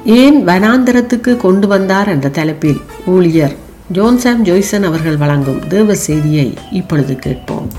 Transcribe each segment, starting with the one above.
ஏன் வனாந்தரத்துக்கு கொண்டு வந்தார் என்ற தலைப்பில் ஊழியர் ஜோன்சாம் ஜோய்சன் அவர்கள் வழங்கும் தேவ செய்தியை இப்பொழுது கேட்போம்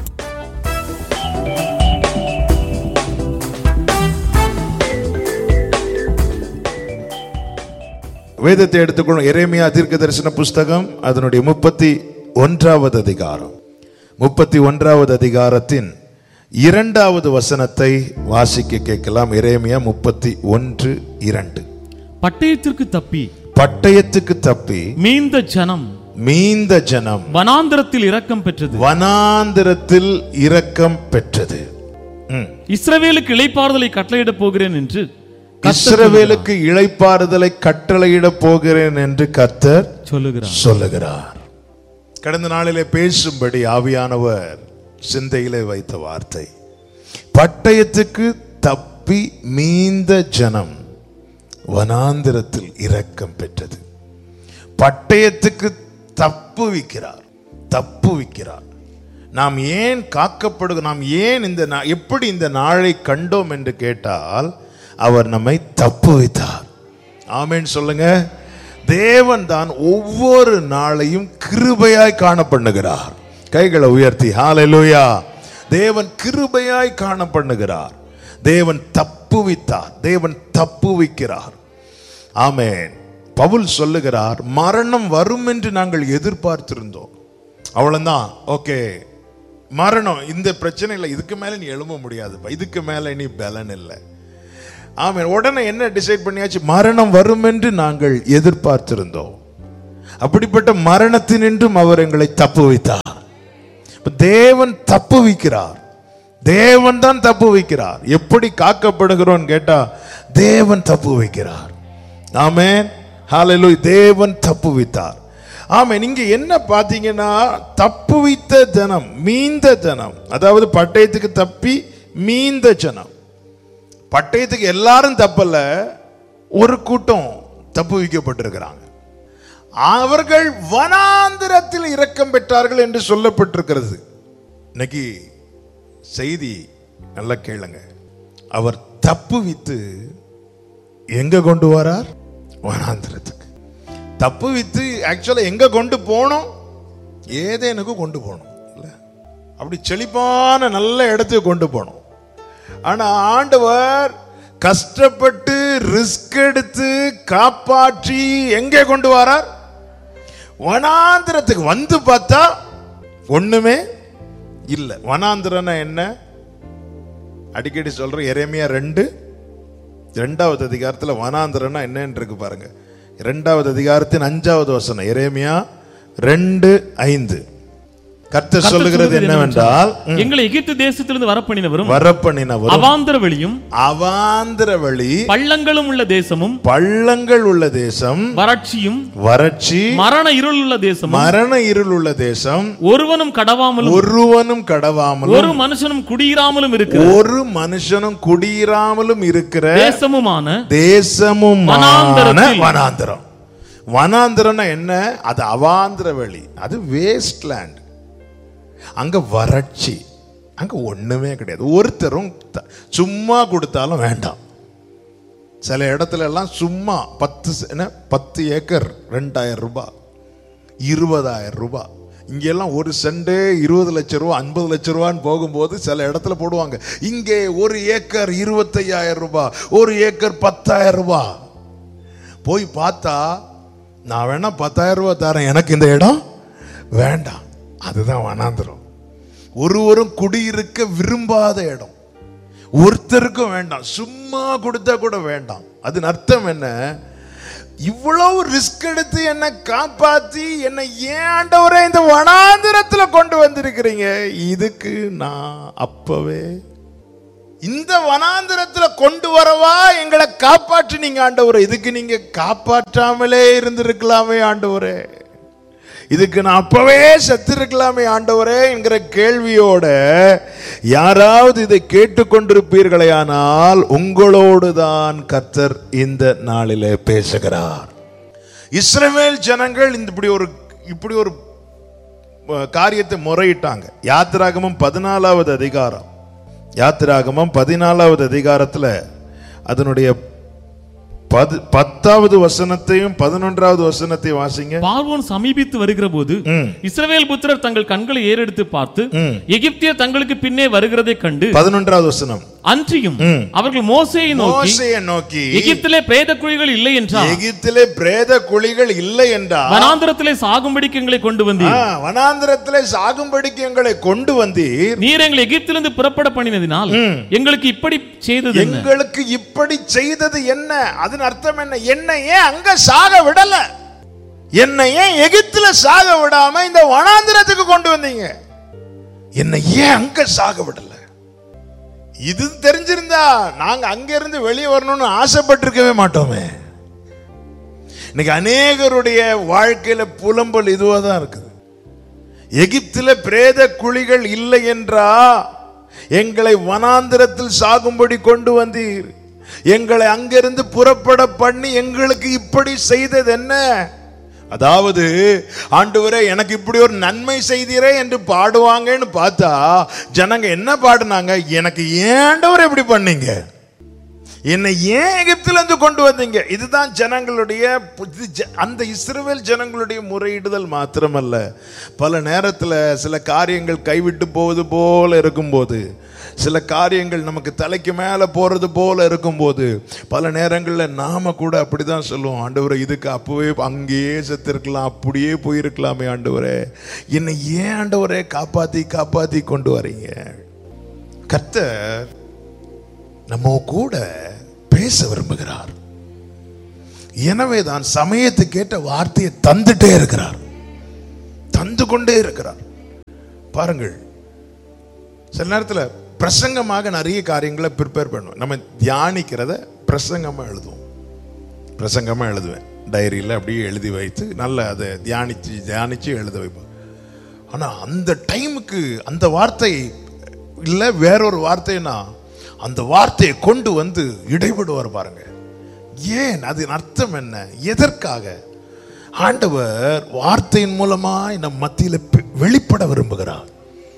வேதத்தை எடுத்துக்கொள்ளும் எரேமியா தீர்க்க தரிசன புஸ்தகம் அதனுடைய முப்பத்தி ஒன்றாவது அதிகாரம் முப்பத்தி ஒன்றாவது அதிகாரத்தின் இரண்டாவது வசனத்தை வாசிக்க கேட்கலாம் எரேமியா முப்பத்தி ஒன்று இரண்டு பட்டயத்திற்கு தப்பி பட்டயத்துக்கு தப்பி மீந்த ஜனம் மீந்த ஜனம் வனாந்தரத்தில் இரக்கம் பெற்றது வனாந்திரத்தில் இரக்கம் பெற்றது ம். இஸ்ரவேலுக்கு இளைப்பாறுதலை கட்டளையிடப் போகிறேன் என்று இஸ்ரவேலுக்கு இளைப்பாறுதலை கட்டளையிடப் போகிறேன் என்று கர்த்தர் சொல்லுகிறார் சொல்லுகிறார் கடந்த நாளிலே பேசும்படி ஆவியானவர் சிந்தையிலே வைத்த வார்த்தை பட்டயத்துக்கு தப்பி மீந்த ஜனம் வனாந்திரத்தில் இரக்கம் பெற்றது பட்டயத்துக்கு தப்புவிக்கிறார் தப்புவிக்கிறார் நாம் ஏன் காக்கப்படுக நாம் ஏன் இந்த நா- எப்படி இந்த நாளை கண்டோம் என்று கேட்டால் அவர் நம்மை தப்புவித்தார் ஆமென் சொல்லுங்க தேவன் தான் ஒவ்வொரு நாளையும் கிருபையாய் காணப்பண்ணுகிறார் கைகளை உயர்த்தி ஹalleluya தேவன் கிருபையாய் காணப்பண்ணுகிறார் தேவன் தப்புவித்தார் தேவன் தப்புவிக்கிறார் ஆமென் பவுல் சொல்லுகிறார் மரணம் வரும் என்று நாங்கள் எதிர்பார்த்திருந்தோம் அவ்வளவுதான் ஓகே மரணம் இந்த பிரச்சனை இல்லை இதுக்கு மேல நீ எழும்ப முடியாதுப்பா இதுக்கு மேல நீ பலன் இல்லை ஆமென் உடனே என்ன டிசைட் பண்ணியாச்சு மரணம் வரும் என்று நாங்கள் எதிர்பார்த்திருந்தோம் அப்படிப்பட்ட மரணத்தினின்றும் அவர் எங்களை தப்பு வைத்தார் இப்ப தேவன் தப்பு வைக்கிறார் தேவன் தான் தப்பு வைக்கிறார் எப்படி காக்கப்படுகிறோம் கேட்டா தேவன் தப்பு வைக்கிறார் ஆமென் ஹalleluya தேவன் தப்பு வைத்தார் ஆமென் இங்க என்ன பாத்தீங்கன்னா தப்பு வைத்த ஜனம் மீந்த ஜனம் அதாவது பட்டயத்துக்கு தப்பி மீந்த ஜனம் பட்டயத்துக்கு எல்லாரும் தப்பல்ல ஒரு கூட்டம் தப்பு வைக்கப்பட்டிருக்கிறாங்க அவர்கள் வனாந்திரத்தில் இரக்கம் பெற்றார்கள் என்று சொல்லப்பட்டிருக்கிறது இன்னைக்கு செய்தி நல்லா கேளுங்க அவர் தப்பு வித்து எங்க கொண்டு வரார் வனாந்திரத்துக்கு தப்பு வித்து ஆக்சுவலா எங்க கொண்டு போனோம் ஏதேனுக்கு கொண்டு போனோம் இல்ல அப்படி செழிப்பான நல்ல இடத்துக்கு கொண்டு போனோம் ஆனா ஆண்டவர் கஷ்டப்பட்டு ரிஸ்க் எடுத்து காப்பாற்றி எங்கே கொண்டு வரார் வனாந்திரத்துக்கு வந்து பார்த்தா ஒண்ணுமே இல்ல வனாந்திரம்னா என்ன அடிக்கடி சொல்ற எரேமியா ரெண்டு ரெண்டாவது அதிகாரத்துல வனாந்திரம்னா என்னன்னு இருக்கு பாருங்க இரண்டாவது அதிகாரத்தின் அஞ்சாவது வசனம் எரேமியா ரெண்டு ஐந்து கர்த்தர் சொல்லுகிறது என்னவென்றால் ம், எங்களை எகிப்து தேசத்திலிருந்து வரப்பண்ணினவரும் வரப்பண்ணினவரும் அவாந்தர வெளியும் அவாந்திர வழி பள்ளங்களும் உள்ள தேசமும் பள்ளங்கள் உள்ள தேசம் வறட்சியும் வறட்சி மரண இருள் உள்ள தேசமும் மரண இருள் உள்ள தேசம் ஒருவனும் கடவாமலும் ஒருவனும் கடவாமலும் ஒரு மனுஷனும் குடியிராமலும் இருக்கிற ஒரு மனுஷனும் குடியிராமலும் இருக்கிற தேசமுமான தேசமுமான வனாந்தரத்தில். வனாந்திரம் வனாந்திரம்னா என்ன அது அவாந்திர வெளி அது வேஸ்ட் லேண்ட் அங்க வறட்சி அங்க ஒண்ணுமே கிடையாது ஒருத்தரும் த- சும்மா கொடுத்தாலும் வேண்டாம் சில இடத்துல எல்லாம் சும்மா பத்து செ- என்ன பத்து ஏக்கர் ரெண்டாயிரம் ரூபாய் இருபதாயிரம் ரூபாய் இங்கெல்லாம் ஒரு சென்டே இருபது லட்சம் ரூபா ஐம்பது லட்சம் ரூபான்னு போகும்போது சில இடத்துல போடுவாங்க இங்கே ஒரு ஏக்கர் இருபத்தையாயிரம் ரூபாய் ஒரு ஏக்கர் பத்தாயிரம் ரூபாய் போய் பார்த்தா நான் வேணா பத்தாயிரம் ரூபாய் தரேன் எனக்கு இந்த இடம் வேண்டாம் அதுதான் வனாந்திரம் ஒருவரும் குடியிருக்க விரும்பாத இடம் ஒருத்தருக்கும் வேண்டாம் சும்மா கொடுத்தா கூட வேண்டாம் அதன் அர்த்தம் என்ன இவ்வளவு ரிஸ்க் எடுத்து என்னை காப்பாத்தி என்னை ஏன் ஆண்டவரே இந்த வனாந்திரத்துல கொண்டு வந்திருக்கிறீங்க இதுக்கு நான் அப்பவே இந்த வனாந்திரத்துல கொண்டு வரவா எங்களை காப்பாற்றினீங்க ஆண்டவரே இதுக்கு நீங்க காப்பாற்றாமலே இருந்திருக்கலாமே ஆண்டவரே இதுக்கு நான் அப்பவே செத்திருக்கலாமே ஆண்டவரே என்கிற கேள்வியோட யாராவது இதை கேட்டுக்கொண்டிருப்பீர்களே ஆனால் உங்களோடு தான் கர்த்தர் இந்த நாளிலே பேசுகிறார் இஸ்ரவேல் ஜனங்கள் இந்த இப்படி ஒரு இப்படி ஒரு அஹ், காரியத்தை முறையிட்டாங்க யாத்திராகமம் பதினாலாவது அதிகாரம் யாத்திராகமம் பதினாலாவது அதிகாரத்தில் அதனுடைய பது பத்தாவது வசனத்தையும் பதினொன்றாவது வசனத்தையும் வாசிங்க பார்வோன் சமீபித்து வருகிற போது ம். இஸ்ரவேல் புத்திரர் தங்கள் கண்களை ஏறெடுத்து பார்த்து ம். எகிப்தியர் தங்களுக்கு பின்னே வருகிறதை கண்டு பதினொன்றாவது வசனம் அன்றியும் ம். அவர்கள் மோசேயை நோக்கி மோசையை நோக்கி எகிப்திலே பிரேத குழிகள் இல்லை என்றால் எகிப்திலே பிரேத குழிகள் இல்லை என்றால் வனாந்தரத்திலே சாகும்படிக்கு எங்களை கொண்டு வந்தீர் ஆ, வனாந்திரத்திலே சாகும்படிக்கு எங்களை கொண்டு வந்தீர் நீர் எங்களை எகிப்திலிருந்து புறப்பட பண்ணினதினால் எங்களுக்கு இப்படி செய்தது என்ன எங்களுக்கு இப்படி செய்தது என்ன அதன் அர்த்தம் என்ன என்னை ஏன் அங்க சாக விடல என்னை ஏன் எகிப்துல சாக விடாம இந்த வனாந்திரத்துக்கு கொண்டு வந்தீங்க என்னை ஏன் அங்க சாக விடல இது தெரிஞ்சிருந்தா நாங்க அங்க இருந்து வெளியே வரணும்னு ஆசைப்பட்டிருக்கவே மாட்டோமே இன்னைக்கு அநேகருடைய வாழ்க்கையில புலம்பல் இதுவா தான் இருக்குது எகிப்தில பிரேத குழிகள் இல்லை என்றா எங்களை வனாந்திரத்தில் சாகும்படி கொண்டு வந்தீர் எங்களை அங்கிருந்து புறப்பட பண்ணி எங்களுக்கு இப்படி செய்தது என்ன அதாவது ஆண்டவரே எனக்கு இப்படி ஒரு நன்மை செய்தீரே என்று பாடுவாங்கன்னு பார்த்தா ஜனங்க என்ன பாடுனாங்க எனக்கு ஏண்டவர் இப்படி பண்ணீங்க என்னை ஏன் எகிப்தில இருந்து கொண்டு வந்தீங்க இதுதான் ஜனங்களுடைய இது ஜ- அந்த இஸ்ரவேல் ஜனங்களுடைய முறையிடுதல் மாத்திரமல்ல பல நேரத்தில் சில காரியங்கள் கைவிட்டு போவது போல இருக்கும்போது சில காரியங்கள் நமக்கு தலைக்கு மேலே போறது போல இருக்கும்போது பல நேரங்களில் நாம கூட அப்படிதான் சொல்லுவோம் ஆண்டவரே இதுக்கு அப்பவே அங்கேயே செத்திருக்கலாம் அப்படியே போயிருக்கலாமே ஆண்டவரே என்னை ஏன் ஆண்டவரே காப்பாத்தி காப்பாத்தி கொண்டு வரீங்க கர்த்தர் நம்ம கூட பேச விரும்புகிறார் எனவே தான் சமயத்துக்கு ஏற்ற வார்த்தையை தந்துட்டே இருக்கிறார் தந்து கொண்டே இருக்கிறார் பாருங்கள் சில நேரத்தில் பிரசங்கமாக நிறைய காரியங்களை ப்ரிப்பேர் பண்ணுவோம் நம்ம தியானிக்கிறத பிரசங்கமா எழுதுவோம் பிரசங்கமா எழுதுவேன் டைரியில் அப்படியே எழுதி வைத்து நல்ல அதை தியானிச்சு தியானிச்சு எழுத வைப்போம் ஆனா அந்த டைமுக்கு அந்த வார்த்தை இல்லை வேறொரு வார்த்தைனா அந்த வார்த்தையை கொண்டு வந்து இடைபடுவார் பாருங்க ஏன் அதன் அர்த்தம் என்ன எதற்காக ஆண்டவர் வார்த்தையின் மூலமாய் நம் மத்தியில் பெ- வெளிப்பட விரும்புகிறார்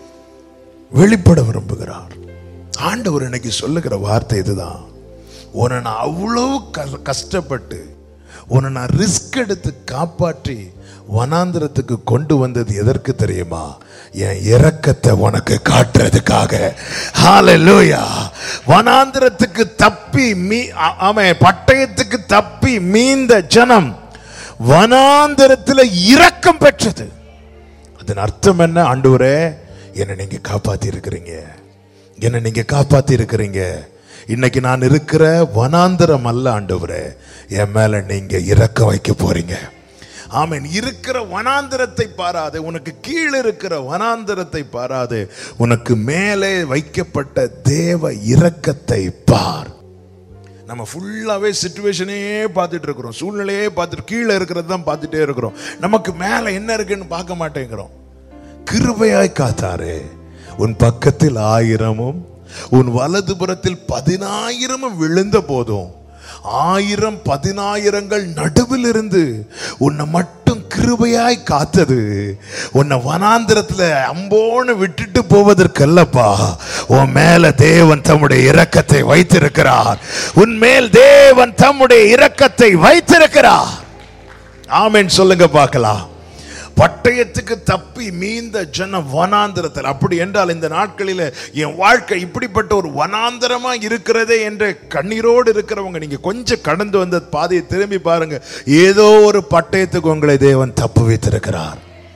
வெளிப்பட விரும்புகிறார் ஆண்டவர் இன்னைக்கு சொல்லுகிற வார்த்தை இதுதான் உன்னை நான் அவ்வளவு க- கஷ்டப்பட்டு உன்னை நான் ரிஸ்க் எடுத்து காப்பாற்றி வனாந்திரத்துக்கு கொண்டு வந்தது எதற்கு தெரியுமா என் இரக்கத்தை உனக்கு காட்டுறதுக்காக ஹalleluya வனாந்திரத்துக்கு தப்பி மீ ஆ- ஆமென் பட்டயத்துக்கு தப்பி மீந்த ஜனம் வனாந்திரத்தில் இரக்கம் பெற்றது அதன் அர்த்தம் என்ன ஆண்டவரே என்னை நீங்க காப்பாத்தி இருக்கிறீங்க என்னை நீங்க காப்பாத்தி இருக்கிறீங்க இன்னைக்கு நான் இருக்கிற வனாந்தரம் அல்ல ஆண்டவரே என் மேல நீங்க இரக்கம் வைக்க போறீங்க ஆமென் இருக்கிற வனாந்தரத்தை பாராது உனக்கு கீழே இருக்கிற வனாந்தரத்தை பாராது உனக்கு மேலே வைக்கப்பட்ட தேவ இரக்கத்தை பார் நம்ம ஃபுல்லாகவே சுச்சுவேஷனே பார்த்துட்டு இருக்கிறோம் சூழ்நிலையே பார்த்துட்டு கீழே இருக்கிறது தான் பார்த்துட்டே இருக்கிறோம் நமக்கு மேலே என்ன இருக்குன்னு பார்க்க மாட்டேங்கிறோம் கிருபையாய் காத்தாரே உன் பக்கத்தில் ஆயிரமும் உன் வலதுபுறத்தில் பதினாயிரமும் விழுந்த போதும் ஆயிரம் பதினாயிரங்கள் நடுவில் இருந்து உன்னை மட்டும் கிருபையாய் காத்தது உன்னை வனாந்திரத்துல அம்போன்னு விட்டுட்டு போவதற்கல்லப்பா உன் மேல தேவன் தம்முடைய இரக்கத்தை வைத்திருக்கிறார் உன் மேல் தேவன் தம்முடைய இரக்கத்தை வைத்திருக்கிறார் ஆமென் சொல்லுங்க பார்க்கலாம் பட்டயத்துக்கு தப்பி மீந்த ஜன வனாந்திரத்தில் அப்படி என்றால் இந்த நாட்களில் என் வாழ்க்கை இப்படிப்பட்ட ஒரு வனாந்திரமா இருக்கிறதே என்ற கண்ணீரோடு இருக்கிறவங்க நீங்க கொஞ்சம் கடந்து வந்த பாதையை திரும்பி பாருங்க ஏதோ ஒரு பட்டயத்துக்கு உங்களை தேவன் தப்பு வைத்திருக்கிறார்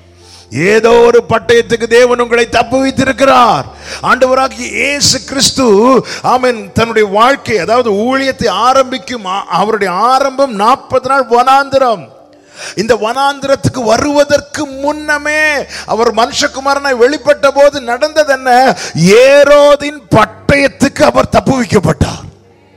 ஏதோ ஒரு பட்டயத்துக்கு தேவன் உங்களை தப்பு வைத்திருக்கிறார் ஆண்டவராகிய இயேசு கிறிஸ்து ஆமென் தன்னுடைய வாழ்க்கை அதாவது ஊழியத்தை ஆரம்பிக்கும் ஆ- அவருடைய ஆரம்பம் நாற்பது நாள் வனாந்திரம் இந்த வனாந்திரத்துக்கு வருவதற்கு முன்னமே அவர் மனுஷகுமாரனை வெளிப்பட்ட போது நடந்தது என்ன ஏரோதின் பட்டயத்துக்கு அவர் தப்பு வைக்கப்பட்டார்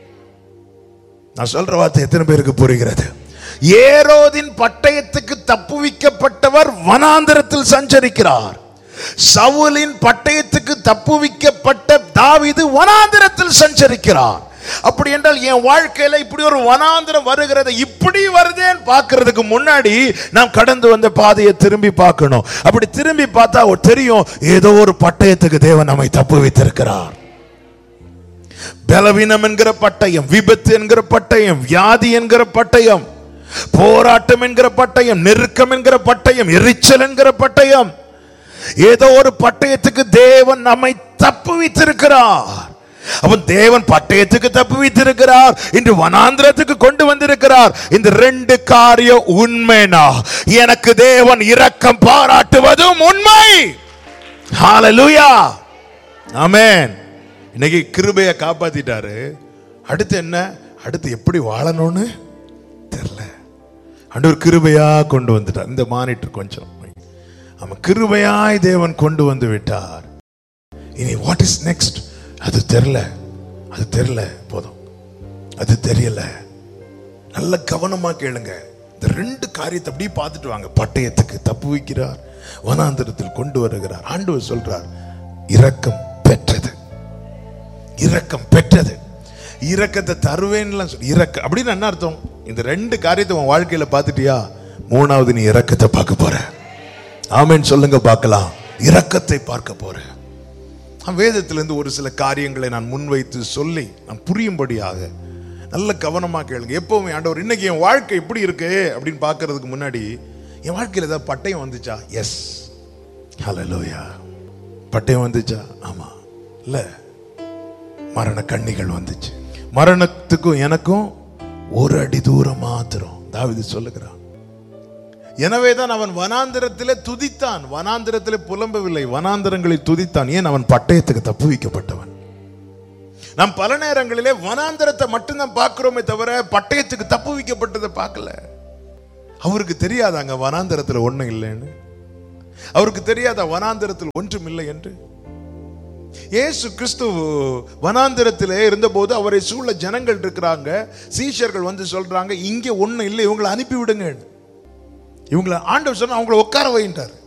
நான் சொல்ற வார்த்தை எத்தனை பேருக்கு புரிகிறது ஏரோதின் பட்டயத்துக்கு தப்புவிக்கப்பட்டவர் வனாந்திரத்தில் சஞ்சரிக்கிறார் சவுலின் பட்டயத்துக்கு தப்புவிக்கப்பட்ட தாவீது வனாந்திரத்தில் சஞ்சரிக்கிறார் அப்படி என்றால் என் வாழ்க்கையில இப்படி ஒரு வனாந்திரம் வருகிறது இப்படி வருதேன்னு பார்க்கிறதுக்கு முன்னாடி நாம் கடந்து வந்த பாதையை திரும்பி பார்க்கணும் அப்படி திரும்பி பார்த்தா ஒரு தெரியும் ஏதோ ஒரு பட்டயத்துக்கு தேவன் நம்மை தப்பு வைத்திருக்கிறார் பலவீனம் என்கிற பட்டயம் விபத்து என்கிற பட்டயம் வியாதி என்கிற பட்டயம் போராட்டம் என்கிற பட்டயம் நெருக்கம் என்கிற பட்டயம் எரிச்சல் என்கிற பட்டயம் ஏதோ ஒரு பட்டயத்துக்கு தேவன் நம்மை தப்பு வைத்திருக்கிறார் அவன் தேவன் பட்டயத்துக்கு தப்பு வைத்திருக்கிறார் இன்று வனாந்திரத்துக்கு கொண்டு வந்திருக்கிறார் இந்த ரெண்டு காரியம் உண்மைனா எனக்கு தேவன் இரக்கம் பாராட்டுவதும் உண்மை ஹalleluya ஆமென் இன்னைக்கு கிருபையை காப்பாத்திட்டாரு அடுத்து என்ன அடுத்து எப்படி வாழணும்னு தெரியல ஆண்டவர் கிருபையா கொண்டு வந்துட்டார் இந்த மானிட்டர் கொஞ்சம் அவன் கிருபையாய் தேவன் கொண்டு வந்து விட்டார் இனி வாட் இஸ் நெக்ஸ்ட் அது தெரியல அது தெரியல போதும் அது தெரியல நல்ல கவனமா கேளுங்க இந்த ரெண்டு காரியத்தை அப்படியே பார்த்துட்டு வாங்க பட்டயத்துக்கு தப்பு வைக்கிறார் வனாந்திரத்தில் கொண்டு வருகிறார் ஆண்டவர் சொல்றார் இரக்கம் பெற்றது இரக்கம் பெற்றது இரக்கத்தை தருவேன்லாம் சொல்லி இரக்க அப்படின்னு என்ன அர்த்தம் இந்த ரெண்டு காரியத்தை உன் வாழ்க்கையில பார்த்துட்டியா மூணாவது நீ இரக்கத்தை பார்க்க போற ஆமென் சொல்லுங்க பார்க்கலாம் இரக்கத்தை பார்க்க போற நான் வேதத்திலிருந்து ஒரு சில காரியங்களை நான் முன்வைத்து சொல்லி நான் புரியும்படியாக நல்ல கவனமா கேளுங்க எப்பவுமே ஆண்டவர் இன்னைக்கு என் வாழ்க்கை எப்படி இருக்கு அப்படின்னு பார்க்கறதுக்கு முன்னாடி என் வாழ்க்கையில் ஏதாவது பட்டயம் வந்துச்சா எஸ் ஹalleluya பட்டயம் வந்துச்சா ஆமா இல்ல மரண கண்ணிகள் வந்துச்சு மரணத்துக்கும் எனக்கும் ஒரு அடி தூரம் மாத்திரம் தாவிது சொல்லுகிறான் எனவே தான் அவன் வனாந்திரத்திலே துதித்தான் வனாந்திரத்திலே புலம்பவில்லை வனாந்திரங்களில் துதித்தான் ஏன் அவன் பட்டயத்துக்கு தப்பு வைக்கப்பட்டவன் நாம் பல நேரங்களிலே வனாந்திரத்தை மட்டும்தான் பார்க்கிறோமே தவிர பட்டயத்துக்கு தப்பு வைக்கப்பட்டதை பார்க்கல அவருக்கு தெரியாதாங்க வனாந்திரத்தில் ஒண்ணும் இல்லைன்னு அவருக்கு தெரியாதா வனாந்திரத்தில் ஒன்றும் இல்லை என்று இயேசு கிறிஸ்து வனாந்திரத்திலே இருந்தபோது அவரை சூழ ஜனங்கள் இருக்கிறாங்க சீஷர்கள் வந்து சொல்றாங்க இங்கே ஒண்ணும் இல்லை இவங்களை அனுப்பி விடுங்க இவங்களை ஆண்டவர் சொன்னா அவங்கள உட்கார வைன்றார்